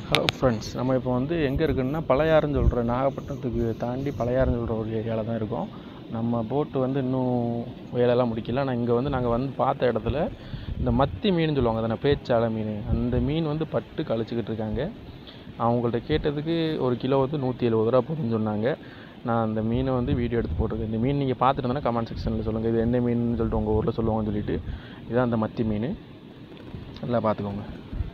hello friends நம்ம இப்போ வந்து எங்கே இருக்குன்னா பழையாறுன்னு சொல்கிற நாகப்பட்டினத்துக்கு தாண்டி பழையாறுன்னு சொல்கிற ஒரு ஏரியாவில் தான் இருக்கோம் நம்ம போட்டு வந்து இன்னும் வேலையெல்லாம் முடிக்கல ஆனால் இங்கே வந்து நாங்கள் வந்து பார்த்த இடத்துல இந்த மத்தி மீன் சொல்லுவாங்க தானே பேச்சாலை மீன் அந்த மீன் வந்து பட்டு கழிச்சிக்கிட்டு இருக்காங்க அவங்கள்ட்ட கேட்டதுக்கு ஒரு கிலோ வந்து நூற்றி எழுபது ரூபா போகுதுன்னு சொன்னாங்க நான் அந்த மீனை வந்து வீடியோ எடுத்து போட்டிருக்கேன் இந்த மீன் நீங்கள் பார்த்துட்டு இருந்தேன்னா கமெண்ட் செக்ஷனில் சொல்லுங்கள் இது என்ன மீன் சொல்லிட்டு உங்கள் ஊரில் சொல்லுவாங்கன்னு சொல்லிட்டு இதான் அந்த மத்தி மீன் நல்லா பார்த்துக்கோங்க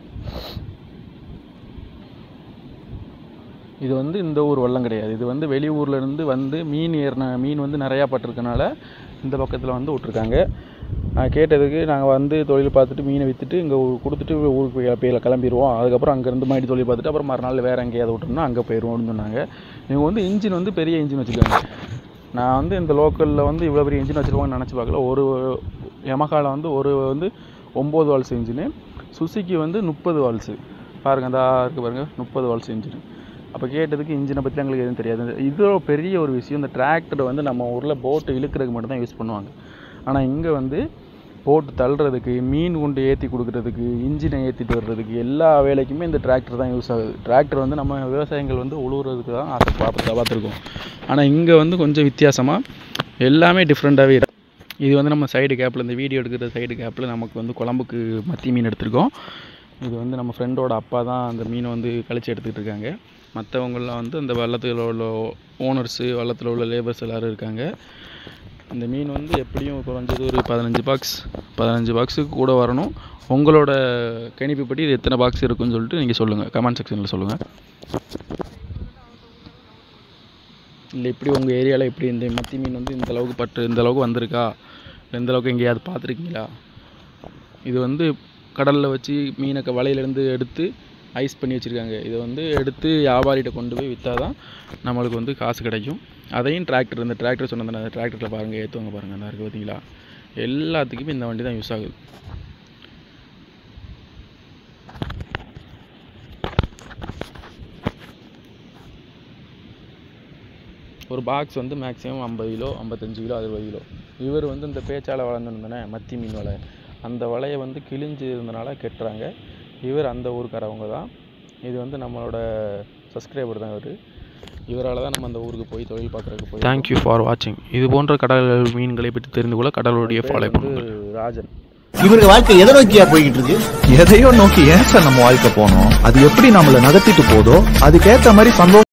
இது வந்து இந்த ஊர் வல்லம் கிடையாது இது வந்து வெளியூர்ல இருந்து வந்து மீன் ஏறின மீன் வந்து நிறையா பட்டிருக்கனால இந்த பக்கத்தில் வந்து விட்ருக்காங்க நான் கேட்டதுக்கு நாங்கள் வந்து தொழில் பார்த்துட்டு மீனை விற்றுட்டு இங்கே கொடுத்துட்டு ஊருக்கு போய் போய் கிளம்பிடுவோம் அதுக்கப்புறம் அங்கேருந்து மறுபடி தொழில் பார்த்துட்டு அப்புறம் மறுநாள் வேறு எங்கேயாவது விட்டோம்னா அங்கே போயிடுவோம்னு சொன்னாங்க இவங்க வந்து இன்ஜின் வந்து பெரிய இன்ஜின் வச்சுருக்காங்க நான் வந்து இந்த லோக்கலில் வந்து இவ்வளோ பெரிய இன்ஜின் வச்சுருவாங்கன்னு நினச்சி பார்க்கல ஒரு எமகாவில் வந்து ஒரு வந்து ஒம்பது வால்ஸ் இன்ஜினு சுசுக்கி வந்து முப்பது வால்ஸு பாருங்கள் அந்த இருக்குது பாருங்கள் முப்பது வால்ஸ் இன்ஜின் அப்போ கேட்டதுக்கு இன்ஜினை பற்றி எங்களுக்கு எதுவும் தெரியாது இது ஒரு பெரிய ஒரு விஷயம் இந்த டிராக்டர் வந்து நம்ம ஊரில் போட்டு இழுக்கிறதுக்கு மட்டும் தான் யூஸ் பண்ணுவாங்க ஆனால் இங்கே வந்து போட்டு தள்ளுறதுக்கு மீன் கொண்டு ஏற்றி கொடுக்குறதுக்கு இன்ஜினை ஏற்றிட்டு வர்றதுக்கு எல்லா வேலைக்குமே இந்த டிராக்டர் தான் யூஸ் ஆகுது டிராக்டர் வந்து நம்ம விவசாயிகள் வந்து உழுவுறதுக்கு தான் ஆசை பார்த்து பார்த்துருக்கோம் ஆனால் இங்கே வந்து கொஞ்சம் வித்தியாசமாக எல்லாமே டிஃப்ரெண்ட்டாகவே இருக்கு இது வந்து நம்ம சைடு கேப்பில் இந்த வீடியோ எடுக்கிற சைடு கேப்பில் நமக்கு வந்து குழம்புக்கு மத்தி மீன் எடுத்திருக்கோம் இது வந்து நம்ம ஃப்ரெண்டோட அப்பா தான் அந்த மீனை வந்து கழிச்சு எடுத்துக்கிட்டு இருக்காங்க மற்றவங்களாம் வந்து அந்த வள்ளத்தில் உள்ள ஓனர்ஸு வள்ளத்தில் உள்ள லேபர்ஸ் எல்லோரும் இருக்காங்க இந்த மீன் வந்து எப்படியும் குறைஞ்சது ஒரு பதினஞ்சு பாக்ஸ் பதினஞ்சு பாக்ஸுக்கு கூட வரணும் உங்களோட கணிப்புப்படி இது எத்தனை பாக்ஸ் இருக்குன்னு சொல்லிட்டு நீங்கள் சொல்லுங்கள் கமெண்ட் செக்ஷனில் சொல்லுங்கள் இல்லை இப்படி உங்கள் ஏரியாவில் இப்படி இந்த மத்தி மீன் வந்து இந்த அளவுக்கு பட்டு இந்த அளவுக்கு வந்திருக்கா இல்லை இந்த அளவுக்கு எங்கேயாவது பார்த்துருக்கீங்களா இது வந்து கடலில் வச்சு மீனை க- வலையிலேருந்து எடுத்து ஐஸ் பண்ணி வச்சுருக்காங்க இதை வந்து எடுத்து வியாபாரிகிட்ட கொண்டு போய் விற்றா தான் நம்மளுக்கு வந்து காசு கிடைக்கும் அதையும் டிராக்டர் இந்த டிராக்டர் சொன்னதானே அந்த டிராக்டரில் பாருங்கள் ஏற்றுவாங்க பாருங்கள் அந்த இருக்குது பார்த்தீங்களா எல்லாத்துக்குமே இந்த வண்டி தான் யூஸ் ஆகுது ஒரு பாக்ஸ் வந்து மேக்ஸிமம் ஐம்பது கிலோ ஐம்பத்தஞ்சு கிலோ அறுபது கிலோ இவர் வந்து இந்த பேச்சால வளர்ந்துருந்தானே மத்தி மீன் வலை அந்த வலையை வந்து கிழிஞ்சு இருந்தனால கெட்டுறாங்க இவர் அந்த ஊருக்காரவங்க தான் இது வந்து நம்மளோட சப்ஸ்கிரைபர் தான் இவர் இவரால் தான் நம்ம அந்த ஊருக்கு போய் தொழில் பார்க்குறதுக்கு போய் தேங்க்யூ ஃபார் வாட்சிங் இது போன்ற கடல் மீன்களை பற்றி தெரிந்து கொள்ள கடலுடைய ஃபாலோ பண்ணுங்கள் ராஜன் இவருக்கு வாழ்க்கை எதை நோக்கியா போய்கிட்டு இருக்கு எதையோ நோக்கி ஏன் சார் நம்ம வாழ்க்கை போனோம் அது எப்படி நம்மளை நகர்த்திட்டு போதோ அதுக்கேத்த மாதிரி சந்தோஷம்